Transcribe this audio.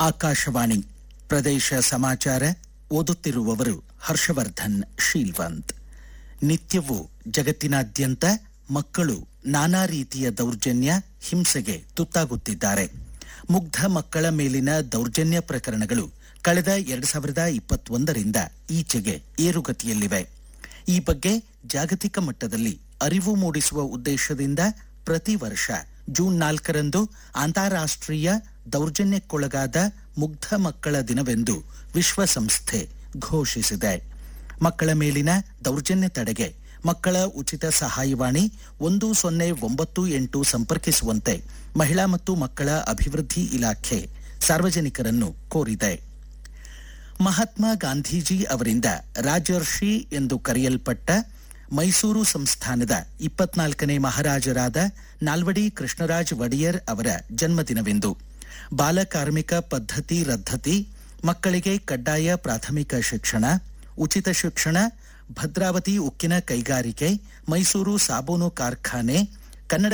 ಆಕಾಶವಾಣಿ ಪ್ರದೇಶ ಸಮಾಚಾರ ಓದುತ್ತಿರುವವರು ಹರ್ಷವರ್ಧನ್ ಶೀಲ್ವಂತ್ ನಿತ್ಯವೂ ಜಗತ್ತಿನಾದ್ಯಂತ ಮಕ್ಕಳು ನಾನಾ ರೀತಿಯ ದೌರ್ಜನ್ಯ ಹಿಂಸೆಗೆ ತುತ್ತಾಗುತ್ತಿದ್ದಾರೆ ಮುಗ್ಧ ಮಕ್ಕಳ ಮೇಲಿನ ದೌರ್ಜನ್ಯ ಪ್ರಕರಣಗಳು ಕಳೆದ ಎರಡ್ ಸಾವಿರದ ಇಪ್ಪತ್ತೊಂದರಿಂದ ಈಚೆಗೆ ಏರುಗತಿಯಲ್ಲಿವೆ ಈ ಬಗ್ಗೆ ಜಾಗತಿಕ ಮಟ್ಟದಲ್ಲಿ ಅರಿವು ಮೂಡಿಸುವ ಉದ್ದೇಶದಿಂದ ಪ್ರತಿ ವರ್ಷ ಜೂನ್ ನಾಲ್ಕರಂದು ಅಂತಾರಾಷ್ಟ್ರೀಯ ದೌರ್ಜನ್ಯಕ್ಕೊಳಗಾದ ಮುಗ್ಧ ಮಕ್ಕಳ ದಿನವೆಂದು ವಿಶ್ವಸಂಸ್ಥೆ ಘೋಷಿಸಿದೆ ಮಕ್ಕಳ ಮೇಲಿನ ದೌರ್ಜನ್ಯ ತಡೆಗೆ ಮಕ್ಕಳ ಉಚಿತ ಸಹಾಯವಾಣಿ ಒಂದು ಸೊನ್ನೆ ಒಂಬತ್ತು ಎಂಟು ಸಂಪರ್ಕಿಸುವಂತೆ ಮಹಿಳಾ ಮತ್ತು ಮಕ್ಕಳ ಅಭಿವೃದ್ಧಿ ಇಲಾಖೆ ಸಾರ್ವಜನಿಕರನ್ನು ಕೋರಿದೆ ಮಹಾತ್ಮ ಗಾಂಧೀಜಿ ಅವರಿಂದ ರಾಜರ್ಷಿ ಎಂದು ಕರೆಯಲ್ಪಟ್ಟ ಮೈಸೂರು ಸಂಸ್ಥಾನದ ಇಪ್ಪತ್ನಾಲ್ಕನೇ ಮಹಾರಾಜರಾದ ನಾಲ್ವಡಿ ಕೃಷ್ಣರಾಜ್ ಒಡೆಯರ್ ಅವರ ಜನ್ಮದಿನವೆಂದು ಬಾಲಕಾರ್ಮಿಕ ಪದ್ಧತಿ ರದ್ಧತಿ ಮಕ್ಕಳಿಗೆ ಕಡ್ಡಾಯ ಪ್ರಾಥಮಿಕ ಶಿಕ್ಷಣ ಉಚಿತ ಶಿಕ್ಷಣ ಭದ್ರಾವತಿ ಉಕ್ಕಿನ ಕೈಗಾರಿಕೆ ಮೈಸೂರು ಸಾಬೂನು ಕಾರ್ಖಾನೆ